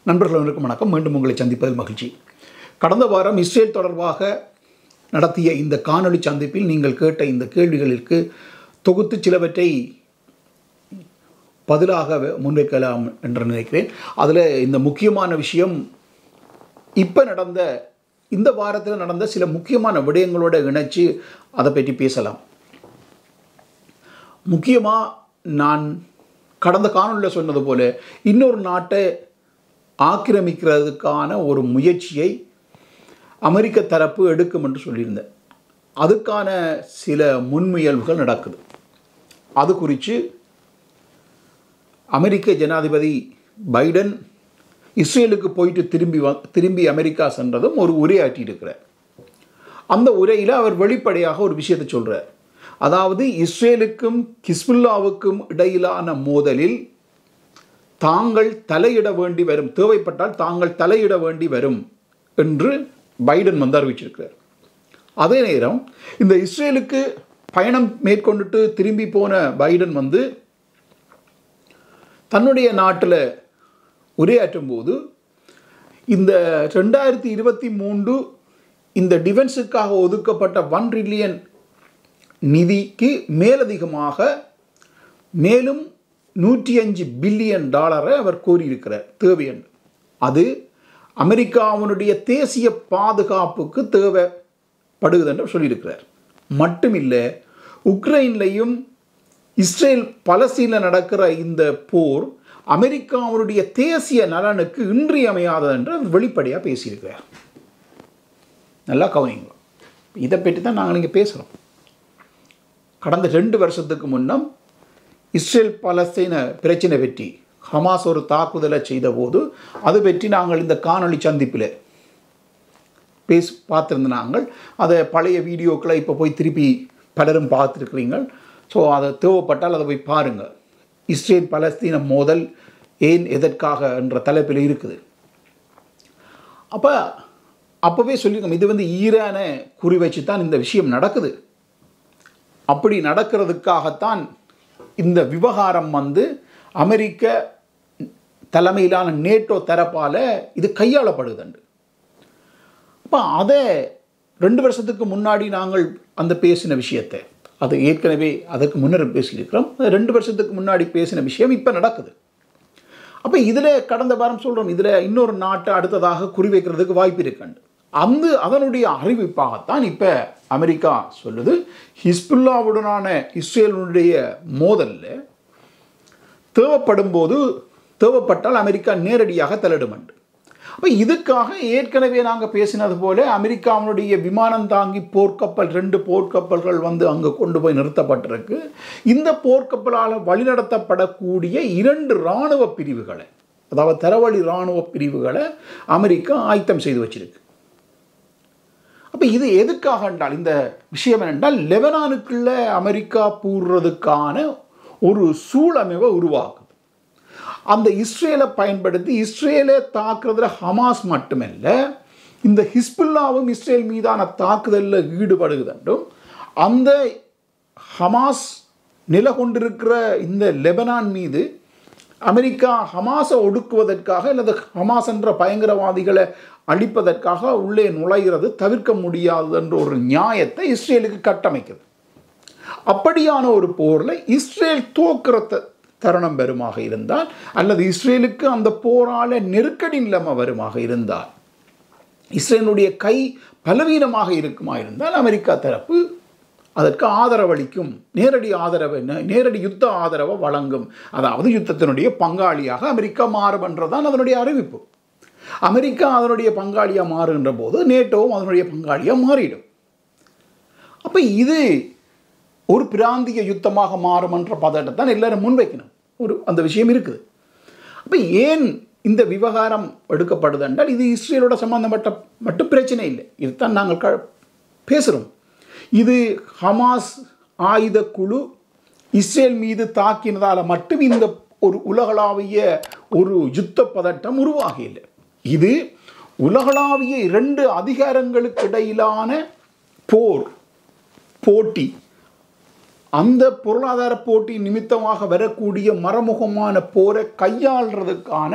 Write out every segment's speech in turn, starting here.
நண்பர்கள் அனைவருக்கும் வணக்கம் மீண்டும் உங்களை சந்திப்பதில் மகிழ்ச்சி கடந்த வாரம் இஸ்ரேல் தொடர்பாக நடத்திய இந்த காணொளி சந்திப்பில் நீங்கள் கேட்ட இந்த கேள்விகளுக்கு தொகுத்து சிலவற்றை பதிலாக முன்வைக்கலாம் என்று நினைக்கிறேன் அதில் இந்த முக்கியமான விஷயம் இப்போ நடந்த இந்த வாரத்தில் நடந்த சில முக்கியமான விடயங்களோட இணைச்சு அதை பற்றி பேசலாம் முக்கியமாக நான் கடந்த காணொலியில் சொன்னது போல இன்னொரு நாட்டை ஆக்கிரமிக்கிறதுக்கான ஒரு முயற்சியை அமெரிக்க தரப்பு எடுக்கும் என்று சொல்லியிருந்தேன் அதுக்கான சில முன்முயல்வுகள் நடக்குது அது குறித்து அமெரிக்க ஜனாதிபதி பைடன் இஸ்ரேலுக்கு போயிட்டு திரும்பி வ திரும்பி அமெரிக்கா சென்றதும் ஒரு உரையாற்றியிருக்கிறார் அந்த உரையில் அவர் வெளிப்படையாக ஒரு விஷயத்தை சொல்கிறார் அதாவது இஸ்ரேலுக்கும் கிஸ்புல்லாவுக்கும் இடையிலான மோதலில் தாங்கள் தலையிட வேண்டி வரும் தேவைப்பட்டால் தாங்கள் தலையிட வேண்டி வரும் என்று பைடன் வந்து அறிவிச்சிருக்கிறார் அதே நேரம் இந்த இஸ்ரேலுக்கு பயணம் மேற்கொண்டுட்டு திரும்பி போன பைடன் வந்து தன்னுடைய நாட்டில் உரையாற்றும் போது இந்த ரெண்டாயிரத்தி இருபத்தி மூன்று இந்த டிஃபென்ஸுக்காக ஒதுக்கப்பட்ட ஒன் ட்ரில்லியன் நிதிக்கு மேலதிகமாக மேலும் நூற்றி அஞ்சு பில்லியன் டாலரை அவர் கோரியிருக்கிறார் தேவை என்று அது அமெரிக்காவினுடைய தேசிய பாதுகாப்புக்கு தேவைப்படுகிறது என்று சொல்லியிருக்கிறார் மட்டுமில்லை உக்ரைன்லையும் இஸ்ரேல் பலஸ்தீனில் நடக்கிற இந்த போர் அமெரிக்காவுடைய தேசிய நலனுக்கு இன்றியமையாதது என்று அவர் வெளிப்படையாக பேசியிருக்கிறார் நல்லா கவனிங்க இதை பற்றி தான் நாங்கள் இங்கே பேசுகிறோம் கடந்த ரெண்டு வருஷத்துக்கு முன்னம் இஸ்ரேல் பலஸ்தீன பிரச்சனை பற்றி ஹமாஸ் ஒரு தாக்குதலை செய்தபோது அது பற்றி நாங்கள் இந்த காணொளி சந்திப்பில் பேசி பார்த்துருந்த நாங்கள் அதை பழைய வீடியோக்களை இப்போ போய் திருப்பி பலரும் பார்த்துருக்குறீங்க ஸோ அதை தேவைப்பட்டால் அதை போய் பாருங்கள் இஸ்ரேல் பலஸ்தீன மோதல் ஏன் எதற்காக என்ற தலைப்பில் இருக்குது அப்போ அப்போவே சொல்லியிருக்கோம் இது வந்து ஈரானை குறி வச்சு தான் இந்த விஷயம் நடக்குது அப்படி நடக்கிறதுக்காகத்தான் இந்த விவகாரம் வந்து அமெரிக்க தலைமையிலான நேட்டோ தரப்பால் இது கையாளப்படுதுண்டு அப்போ அதை ரெண்டு வருஷத்துக்கு முன்னாடி நாங்கள் அந்த பேசின விஷயத்தை அது ஏற்கனவே அதுக்கு முன்னர் பேசியிருக்கிறோம் ரெண்டு வருஷத்துக்கு முன்னாடி பேசின விஷயம் இப்போ நடக்குது அப்போ இதில் கடந்த வாரம் சொல்கிறோம் இதில் இன்னொரு நாட்டை அடுத்ததாக குறிவைக்கிறதுக்கு வாய்ப்பு இருக்குண்டு அந்த அதனுடைய அறிவிப்பாகத்தான் இப்போ அமெரிக்கா சொல்லுது ஹிஸ்புல்லாவுடனான இஸ்ரேலுடைய மோதலில் தேவைப்படும் போது தேவைப்பட்டால் அமெரிக்கா நேரடியாக தலையிடுமண்டு அப்போ இதுக்காக ஏற்கனவே நாங்கள் பேசினது போல அமெரிக்காவினுடைய விமானம் தாங்கி போர்க்கப்பல் ரெண்டு போர்க்கப்பல்கள் வந்து அங்கே கொண்டு போய் நிறுத்தப்பட்டிருக்கு இந்த போர்க்கப்பலால் வழிநடத்தப்படக்கூடிய இரண்டு இராணுவ பிரிவுகளை அதாவது தரவழி இராணுவ பிரிவுகளை அமெரிக்கா ஆயத்தம் செய்து வச்சிருக்கு அப்போ இது எதுக்காக என்றால் இந்த விஷயம் என்னென்றால் லெபனானுக்குள்ள அமெரிக்கா பூர்றதுக்கான ஒரு சூழமைவை உருவாக்குது அந்த இஸ்ரேலை பயன்படுத்தி இஸ்ரேலை தாக்குறதுல ஹமாஸ் மட்டுமல்ல இந்த ஹிஸ்புல்லாவும் இஸ்ரேல் மீதான தாக்குதலில் ஈடுபடுகிறதும் அந்த ஹமாஸ் நில கொண்டிருக்கிற இந்த லெபனான் மீது அமெரிக்கா ஹமாஸை ஒடுக்குவதற்காக அல்லது ஹமாஸ் என்ற பயங்கரவாதிகளை அழிப்பதற்காக உள்ளே நுழைகிறது தவிர்க்க முடியாது என்ற ஒரு நியாயத்தை இஸ்ரேலுக்கு கட்டமைக்குது அப்படியான ஒரு போரில் இஸ்ரேல் தோக்கிற தருணம் வருமாக இருந்தால் அல்லது இஸ்ரேலுக்கு அந்த போரால நெருக்கடி நிலைமை வருமாக இருந்தால் இஸ்ரேலுடைய கை பலவீனமாக இருக்குமா இருந்தால் அமெரிக்கா தரப்பு அதற்கு ஆதரவளிக்கும் நேரடி ஆதரவு நேரடி யுத்த ஆதரவை வழங்கும் அதாவது யுத்தத்தினுடைய பங்காளியாக அமெரிக்கா மாறும் என்றதான் அதனுடைய அறிவிப்பு அமெரிக்கா அதனுடைய பங்காளியாக மாறுகின்ற போது நேட்டோவும் அதனுடைய பங்காளியாக மாறிடும் அப்போ இது ஒரு பிராந்திய யுத்தமாக மாறும் என்ற பதட்டத்தான் எல்லாரும் முன்வைக்கணும் ஒரு அந்த விஷயம் இருக்குது அப்போ ஏன் இந்த விவகாரம் எடுக்கப்படுது என்றால் இது இஸ்ரேலோட சம்பந்தப்பட்ட மட்டும் பிரச்சனை இல்லை இதுதான் நாங்கள் க பேசுகிறோம் இது ஹமாஸ் ஆயுத குழு இஸ்ரேல் மீது தாக்கினதால் மட்டும் இந்த ஒரு உலகளாவிய ஒரு யுத்த பதட்டம் உருவாகவில்லை இது உலகளாவிய இரண்டு அதிகாரங்களுக்கு இடையிலான போர் போட்டி அந்த பொருளாதார போட்டி நிமித்தமாக வரக்கூடிய மறைமுகமான போரை கையாளுறதுக்கான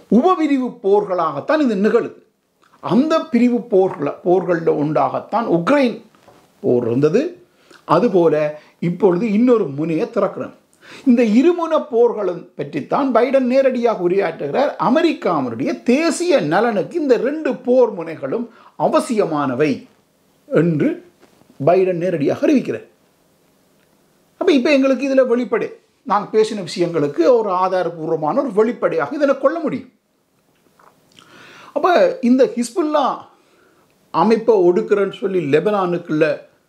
உபபிரிவு போர்களாகத்தான் இது நிகழுது அந்த பிரிவு போர்கள போர்களில் உண்டாகத்தான் உக்ரைன் போர் இருந்தது அதுபோல இப்பொழுது இன்னொரு முனையை திறக்கிறோம் இந்த இருமுன போர்களும் பற்றித்தான் பைடன் நேரடியாக உரையாற்றுகிறார் அமெரிக்காவினுடைய தேசிய நலனுக்கு இந்த ரெண்டு போர் முனைகளும் அவசியமானவை என்று பைடன் நேரடியாக அறிவிக்கிறார் அப்போ இப்போ எங்களுக்கு இதில் வெளிப்படை நாங்கள் பேசின விஷயங்களுக்கு ஒரு ஆதாரபூர்வமான ஒரு வெளிப்படையாக இதில் கொள்ள முடியும் அப்போ இந்த ஹிஸ்புல்லா அமைப்பை ஒடுக்குறேன்னு சொல்லி லெபனானுக்குள்ள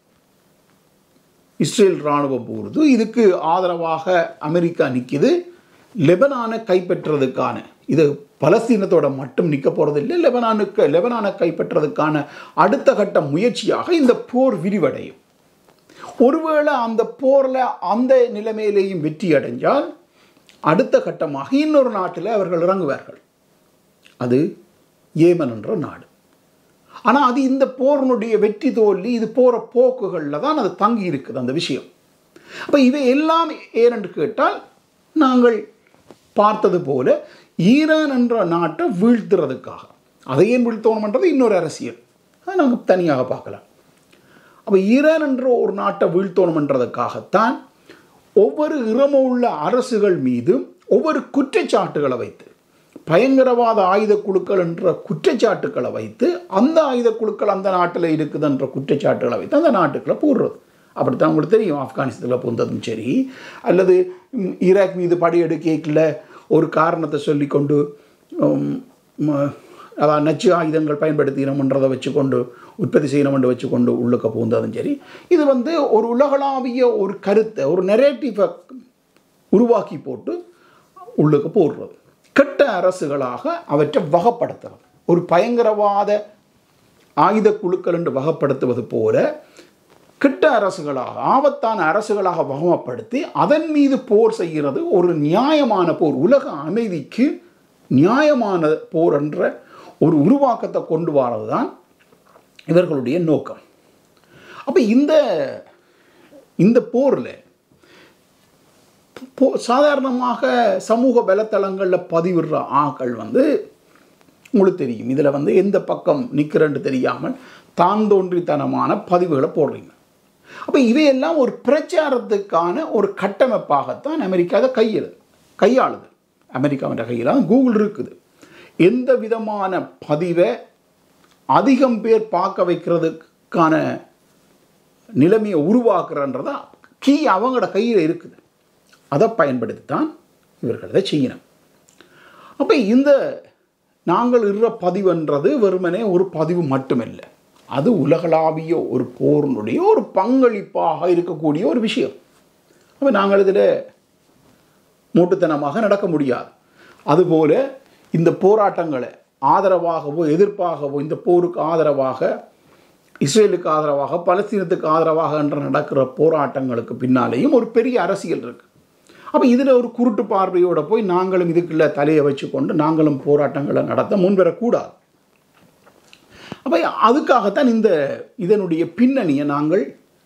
இஸ்ரேல் இராணுவம் போகிறது இதுக்கு ஆதரவாக அமெரிக்கா நிற்கிது லெபனானை கைப்பற்றுறதுக்கான இது பலஸ்தீனத்தோட மட்டும் நிற்க போகிறதில்லை லெபனானுக்கு லெபனானை கைப்பற்றுறதுக்கான அடுத்த கட்ட முயற்சியாக இந்த போர் விரிவடையும் ஒருவேளை அந்த போரில் அந்த நிலைமையிலேயும் வெற்றி அடைஞ்சால் அடுத்த கட்டமாக இன்னொரு நாட்டில் அவர்கள் இறங்குவார்கள் அது ஏமன் என்ற நாடு ஆனால் அது இந்த போரினுடைய வெற்றி தோல்வி இது போகிற போக்குகளில் தான் அது தங்கி இருக்குது அந்த விஷயம் அப்போ இவை எல்லாம் ஏனென்று கேட்டால் நாங்கள் பார்த்தது போல ஈரான் என்ற நாட்டை வீழ்த்துறதுக்காக அதை ஏன் வீழ்த்தணும்ன்றது இன்னொரு அரசியல் அதை நாங்கள் தனியாக பார்க்கலாம் அப்போ ஈரான் என்ற ஒரு நாட்டை வீழ்த்தணும்ன்றதுக்காகத்தான் ஒவ்வொரு இரமுள்ள அரசுகள் மீதும் ஒவ்வொரு குற்றச்சாட்டுகளை வைத்து பயங்கரவாத ஆயுத குழுக்கள் என்ற குற்றச்சாட்டுக்களை வைத்து அந்த ஆயுத குழுக்கள் அந்த நாட்டில் இருக்குதுன்ற குற்றச்சாட்டுகளை வைத்து அந்த நாட்டுக்களை போடுறது அப்படித்தான் உங்களுக்கு தெரியும் ஆப்கானிஸ்தானில் போந்ததும் சரி அல்லது ம், ஈராக் மீது படையெடுக்கல ஒரு காரணத்தை சொல்லிக்கொண்டு உம், ம- அதாவது நச்சு ஆயுதங்கள் பயன்படுத்தினோம்ன்றதை வச்சுக்கொண்டு உற்பத்தி செய்யணும்னு வச்சுக்கொண்டு உள்ளுக்க பூந்ததும் சரி இது வந்து ஒரு உலகளாவிய ஒரு கருத்தை ஒரு நெரேட்டிவை உருவாக்கி போட்டு உள்ளுக்கு போடுறது கெட்ட அரசுகளாக அவற்றை வகப்படுத்துறது ஒரு பயங்கரவாத ஆயுத குழுக்கள் என்று வகப்படுத்துவது போல கெட்ட அரசுகளாக ஆபத்தான அரசுகளாக வகமப்படுத்தி அதன் மீது போர் செய்கிறது ஒரு நியாயமான போர் உலக அமைதிக்கு நியாயமான போர் என்ற ஒரு உருவாக்கத்தை கொண்டு வரது தான் இவர்களுடைய நோக்கம் அப்போ இந்த இந்த போரில் போ சாதாரணமாக சமூக வலைத்தளங்களில் பதிவிடுற ஆக்கள் வந்து உங்களுக்கு தெரியும் இதில் வந்து எந்த பக்கம் நிற்கிறேன்னு தெரியாமல் தான் தோன்றித்தனமான பதிவுகளை போடுறீங்க அப்போ இவையெல்லாம் ஒரு பிரச்சாரத்துக்கான ஒரு கட்டமைப்பாகத்தான் அமெரிக்கா அதை கையில் கையாளுது அமெரிக்காவின் கையில் தான் கூகுள் இருக்குது எந்த விதமான பதிவை அதிகம் பேர் பார்க்க வைக்கிறதுக்கான நிலைமையை உருவாக்குறன்றதா கீ அவங்களோட கையில் இருக்குது அதை பயன்படுத்தி தான் இவர்கள் இதை செய்யணும் அப்போ இந்த நாங்கள் இடுற பதிவுன்றது வெறுமனே ஒரு பதிவு மட்டுமில்லை அது உலகளாவிய ஒரு போரினுடைய ஒரு பங்களிப்பாக இருக்கக்கூடிய ஒரு விஷயம் அப்போ நாங்கள் இதில் மூட்டுத்தனமாக நடக்க முடியாது அதுபோல இந்த போராட்டங்களை ஆதரவாகவோ எதிர்ப்பாகவோ இந்த போருக்கு ஆதரவாக இஸ்ரேலுக்கு ஆதரவாக பலஸ்தீனத்துக்கு ஆதரவாக என்று நடக்கிற போராட்டங்களுக்கு பின்னாலேயும் ஒரு பெரிய அரசியல் இருக்கு அப்போ இதில் ஒரு குருட்டு பார்வையோட போய் நாங்களும் இதுக்குள்ள தலையை வச்சுக்கொண்டு நாங்களும் போராட்டங்களை நடத்த முன்வரக்கூடாது அப்போ அதுக்காகத்தான் இந்த இதனுடைய பின்னணியை நாங்கள்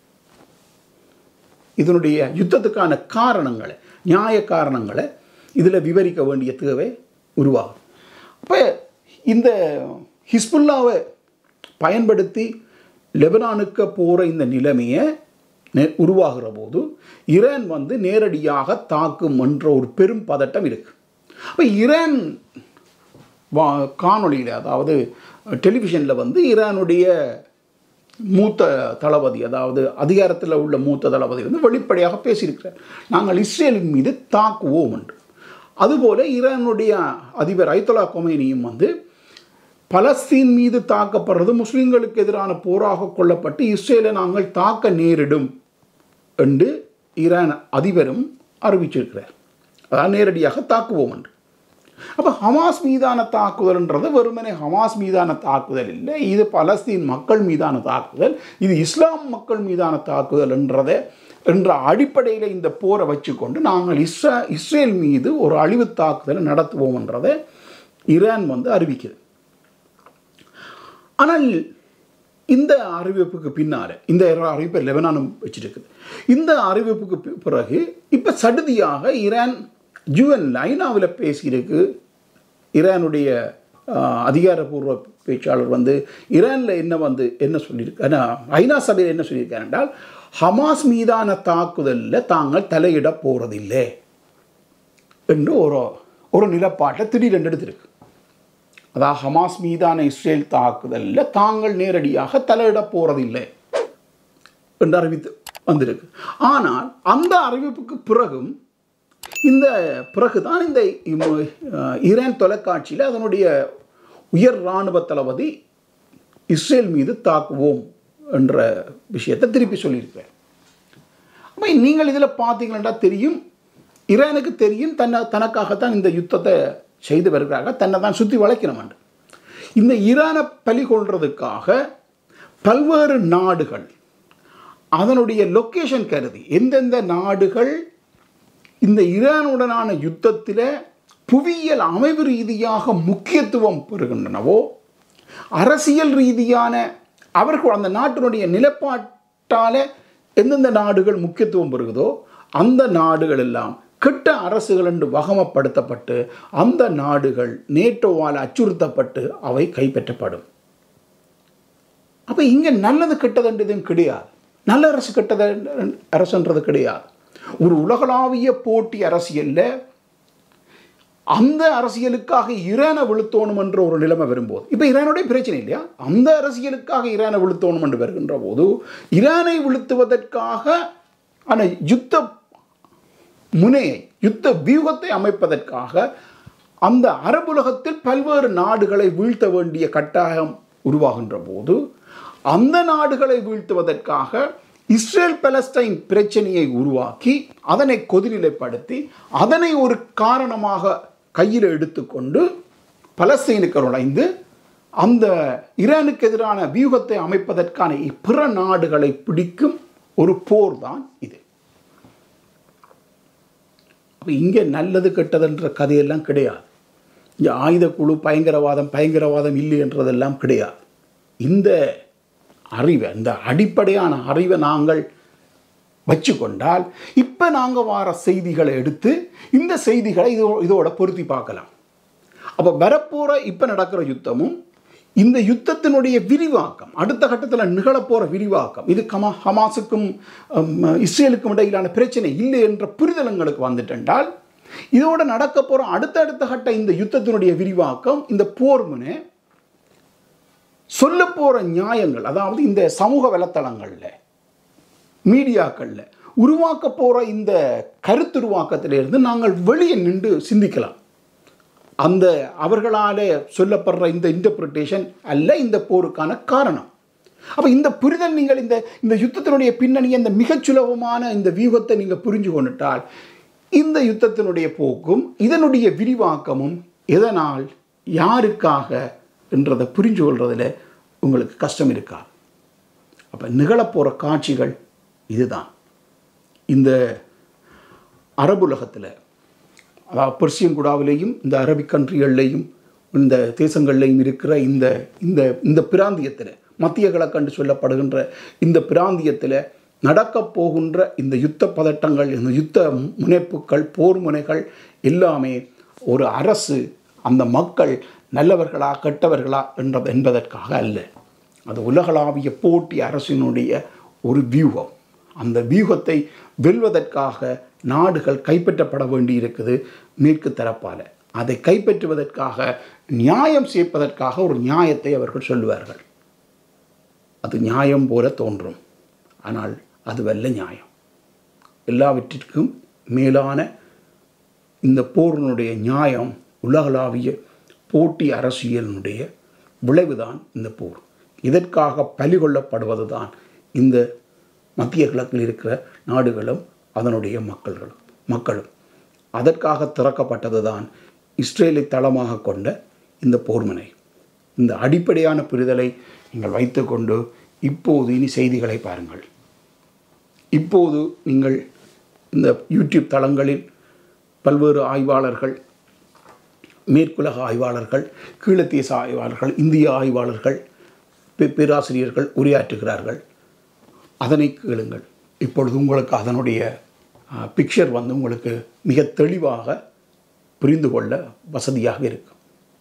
இதனுடைய யுத்தத்துக்கான காரணங்களை நியாய காரணங்களை இதில் விவரிக்க வேண்டிய தேவை உருவாகும் அப்போ இந்த ஹிஸ்புல்லாவை பயன்படுத்தி லெபனானுக்கு போகிற இந்த நிலைமையை நெ- உருவாகிற போது ஈரான் வந்து நேரடியாக தாக்கும் என்ற ஒரு பெரும் பதட்டம் இருக்கு அப்போ ஈரான் வா காணொளியில் அதாவது டெலிவிஷனில் வந்து ஈரானுடைய மூத்த தளபதி அதாவது அதிகாரத்தில் உள்ள மூத்த தளபதி வந்து வெளிப்படையாக பேசியிருக்கிறார் நாங்கள் இஸ்ரேலின் மீது தாக்குவோம் என்று அதுபோல ஈரானுடைய அதிபர் ஐத்தலா கொமேனியும் வந்து பலஸ்தீன் மீது தாக்கப்படுறது முஸ்லிம்களுக்கு எதிரான போராக கொள்ளப்பட்டு இஸ்ரேலை நாங்கள் தாக்க நேரிடும் என்று ஈரான் அதிபரும் அறிவிச்சிருக்கிறார் அதாவது நேரடியாக தாக்குவோம் என்று அப்போ ஹமாஸ் மீதான தாக்குதல்ன்றது வெறுமனே ஹமாஸ் மீதான தாக்குதல் இல்லை இது பலஸ்தீன் மக்கள் மீதான தாக்குதல் இது இஸ்லாம் மக்கள் மீதான தாக்குதல் என்றதை என்ற அடிப்படையில் இந்த போரை வச்சுக்கொண்டு நாங்கள் இஸ்ரா இஸ்ரேல் மீது ஒரு அழிவு தாக்குதலை நடத்துவோம் என்றதை ஈரான் வந்து அறிவிக்குது ஆனால் இந்த அறிவிப்புக்கு பின்னால் இந்த அறிவிப்பை லெபனானும் வச்சிருக்குது இந்த அறிவிப்புக்கு பி- பிறகு இப்போ சடுதியாக ஈரான் யுஎன் ஐநாவில் பேசியிருக்கு ஈரானுடைய ஆஹ், அதிகாரப்பூர்வ பேச்சாளர் வந்து ஈரானில் என்ன வந்து என்ன சொல்லியிருக்காரு ஐநா சபையில் என்ன சொல்லியிருக்காரு என்றால் ஹமாஸ் மீதான தாக்குதலில் தாங்கள் தலையிட போகிறதில்லை என்று ஒரு ஒரு நிலப்பாட்டை திடீரென்று எடுத்திருக்கு அதாவது ஹமாஸ் மீதான இஸ்ரேல் தாக்குதலில் தாங்கள் நேரடியாக தலையிட போகிறதில்லை என்று அறிவித்து வந்திருக்கு ஆனால் அந்த அறிவிப்புக்கு பிறகும் இந்த பிறகுதான் இந்த இம்- அஹ் ஈரான் தொலைக்காட்சியில் அதனுடைய உயர் இராணுவ தளபதி இஸ்ரேல் மீது தாக்குவோம் என்ற விஷயத்தை திருப்பி சொல்லியிருக்கிறார் அப்போ நீங்கள் இதில் பார்த்தீங்கன்னா தெரியும் ஈரானுக்கு தெரியும் தன்னை தனக்காகத்தான் இந்த யுத்தத்தை செய்து வருகிறார்கள் தன்னை தான் சுற்றி வளைக்கணும் இந்த ஈரானை பலி கொள்றதுக்காக பல்வேறு நாடுகள் அதனுடைய லொக்கேஷன் கருதி எந்தெந்த நாடுகள் இந்த ஈரானுடனான யுத்தத்தில் புவியியல் அமைவு ரீதியாக முக்கியத்துவம் பெறுகின்றனவோ அரசியல் ரீதியான அவர்கள் அந்த நாட்டினுடைய நிலப்பாட்டால் எந்தெந்த நாடுகள் முக்கியத்துவம் பெறுகிறதோ அந்த நாடுகள் எல்லாம் கெட்ட அரசுகள் என்று வகமப்படுத்தப்பட்டு அந்த நாடுகள் நேட்டோவால் அச்சுறுத்தப்பட்டு அவை கைப்பற்றப்படும் அப்போ இங்கே நல்லது கெட்டதுன்றதும் கிடையாது நல்ல அரசு கெட்டது அரசுன்றது கிடையாது ஒரு உலகளாவிய போட்டி அரசியலில் அந்த அரசியலுக்காக ஈரானை விழுத்தோணும் என்ற ஒரு நிலைமை வரும்போது இப்போ ஈரானுடைய பிரச்சனை இல்லையா அந்த அரசியலுக்காக ஈரானை விழுத்தோணும் என்று வருகின்ற போது ஈரானை விழுத்துவதற்காக அந்த யுத்த முனையை யுத்த வியூகத்தை அமைப்பதற்காக அந்த அரபுலகத்தில் பல்வேறு நாடுகளை வீழ்த்த வேண்டிய கட்டாயம் உருவாகின்ற போது அந்த நாடுகளை வீழ்த்துவதற்காக இஸ்ரேல் பலஸ்டைன் பிரச்சனையை உருவாக்கி அதனை கொதிநிலைப்படுத்தி அதனை ஒரு காரணமாக கையில் எடுத்துக்கொண்டு பலஸ்தீனுக்கு நுழைந்து அந்த ஈரானுக்கு எதிரான வியூகத்தை அமைப்பதற்கான பிற நாடுகளை பிடிக்கும் ஒரு போர் தான் இது அப்போ இங்கே நல்லது கெட்டதுன்ற கதையெல்லாம் கிடையாது இங்கே ஆயுத குழு பயங்கரவாதம் பயங்கரவாதம் இல்லை என்றதெல்லாம் கிடையாது இந்த அறிவை இந்த அடிப்படையான அறிவை நாங்கள் வச்சுக்கொண்டால் இப்போ நாங்கள் வார செய்திகளை எடுத்து இந்த செய்திகளை இதோ இதோட பொருத்தி பார்க்கலாம் அப்போ வரப்போகிற இப்போ நடக்கிற யுத்தமும் இந்த யுத்தத்தினுடைய விரிவாக்கம் அடுத்த கட்டத்தில் நிகழப்போகிற விரிவாக்கம் இது கமா ஹமாஸுக்கும் ஹம், இஸ்ரேலுக்கும் இடையிலான பிரச்சனை இல்லை என்ற புரிதல் எங்களுக்கு வந்துட்டென்றால் இதோட நடக்க போகிற அடுத்தடுத்த கட்ட இந்த யுத்தத்தினுடைய விரிவாக்கம் இந்த போர் முனை சொல்ல போகிற நியாயங்கள் அதாவது இந்த சமூக வலைத்தளங்களில் மீடியாக்களில் உருவாக்க போகிற இந்த கருத்துருவாக்கத்திலிருந்து நாங்கள் வெளியே நின்று சிந்திக்கலாம் அந்த அவர்களாலே சொல்லப்படுற இந்த இன்டர்பிரிட்டேஷன் அல்ல இந்த போருக்கான காரணம் அப்போ இந்த புரிதல் நீங்கள் இந்த இந்த யுத்தத்தினுடைய பின்னணி இந்த மிகச் சுலபமான இந்த வியூகத்தை நீங்கள் புரிஞ்சு கொண்டுட்டால் இந்த யுத்தத்தினுடைய போக்கும் இதனுடைய விரிவாக்கமும் எதனால் யாருக்காக என்றதை புரிஞ்சு கொள்றதுல உங்களுக்கு கஷ்டம் இருக்காது அப்போ நிகழப்போகிற காட்சிகள் இதுதான் இந்த அரபுலகத்தில் அதாவது பெர்சியன் குடாவிலேயும் இந்த அரபிக் கண்ட்ரிகள்லேயும் இந்த தேசங்கள்லேயும் இருக்கிற இந்த இந்த இந்த பிராந்தியத்தில் மத்திய கிழக்கண்டு சொல்லப்படுகின்ற இந்த பிராந்தியத்தில் நடக்கப் போகின்ற இந்த யுத்த பதட்டங்கள் இந்த யுத்த முனைப்புகள் போர் முனைகள் எல்லாமே ஒரு அரசு அந்த மக்கள் நல்லவர்களா கெட்டவர்களா என்ற என்பதற்காக அல்ல அது உலகளாவிய போட்டி அரசினுடைய ஒரு வியூகம் அந்த வியூகத்தை வெல்வதற்காக நாடுகள் கைப்பற்றப்பட வேண்டி இருக்குது மேற்கு தரப்பால் அதை கைப்பற்றுவதற்காக நியாயம் சேர்ப்பதற்காக ஒரு நியாயத்தை அவர்கள் சொல்லுவார்கள் அது நியாயம் போல தோன்றும் ஆனால் அதுவல்ல நியாயம் எல்லாவற்றிற்கும் மேலான இந்த போரினுடைய நியாயம் உலகளாவிய போட்டி அரசியலினுடைய விளைவுதான் இந்த போர் இதற்காக பலி கொள்ளப்படுவது தான் இந்த மத்திய கிழக்கில் இருக்கிற நாடுகளும் அதனுடைய மக்கள்களும் மக்களும் அதற்காக திறக்கப்பட்டது தான் இஸ்ரேலை தளமாக கொண்ட இந்த போர்முனை இந்த அடிப்படையான புரிதலை நீங்கள் வைத்துக்கொண்டு இப்போது இனி செய்திகளை பாருங்கள் இப்போது நீங்கள் இந்த யூடியூப் தளங்களில் பல்வேறு ஆய்வாளர்கள் மேற்குலக ஆய்வாளர்கள் கீழத்தேச ஆய்வாளர்கள் இந்திய ஆய்வாளர்கள் பே- பேராசிரியர்கள் உரையாற்றுகிறார்கள் அதனை கேளுங்கள் இப்பொழுது உங்களுக்கு அதனுடைய பிக்சர் வந்து உங்களுக்கு மிக தெளிவாக புரிந்து கொள்ள வசதியாக இருக்கும்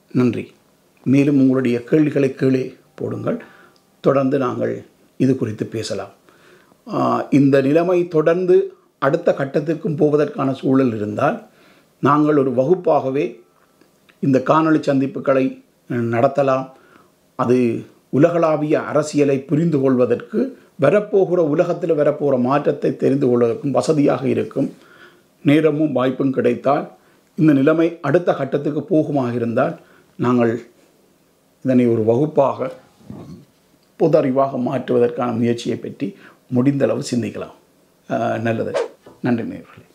நன்றி மேலும் உங்களுடைய கேள்விகளை கீழே போடுங்கள் தொடர்ந்து நாங்கள் இது குறித்து பேசலாம் ஆஹ் இந்த நிலைமை தொடர்ந்து அடுத்த கட்டத்திற்கும் போவதற்கான சூழல் இருந்தால் நாங்கள் ஒரு வகுப்பாகவே இந்த காணொளி சந்திப்புகளை அஹ், நடத்தலாம் அது உலகளாவிய அரசியலை புரிந்து கொள்வதற்கு வரப்போகிற உலகத்தில் வரப்போகிற மாற்றத்தை தெரிந்து கொள்வதற்கும் வசதியாக இருக்கும் நேரமும் வாய்ப்பும் கிடைத்தால் இந்த நிலைமை அடுத்த கட்டத்துக்கு போகுமாக இருந்தால் நாங்கள் இதனை ஒரு வகுப்பாக பொது அறிவாக மாற்றுவதற்கான முயற்சியை பற்றி முடிந்தளவு சிந்திக்கலாம் அஹ், நல்லது நன்றி நேயர்களே